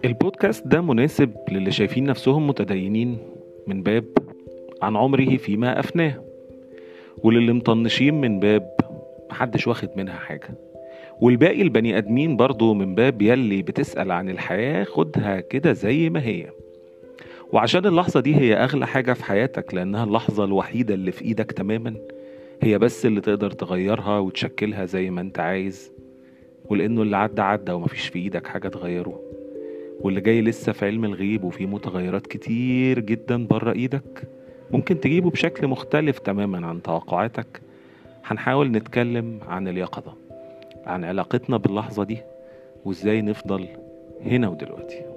البودكاست ده مناسب للي شايفين نفسهم متدينين من باب عن عمره فيما أفناه وللي مطنشين من باب محدش واخد منها حاجة والباقي البني آدمين برضو من باب يلي بتسأل عن الحياة خدها كده زي ما هي وعشان اللحظة دي هي أغلى حاجة في حياتك لأنها اللحظة الوحيدة اللي في إيدك تماما هي بس اللي تقدر تغيرها وتشكلها زي ما انت عايز ولانه اللي عدى عدى ومفيش في ايدك حاجه تغيره واللي جاي لسه في علم الغيب وفيه متغيرات كتير جدا بره ايدك ممكن تجيبه بشكل مختلف تماما عن توقعاتك هنحاول نتكلم عن اليقظه عن علاقتنا باللحظه دي وازاي نفضل هنا ودلوقتي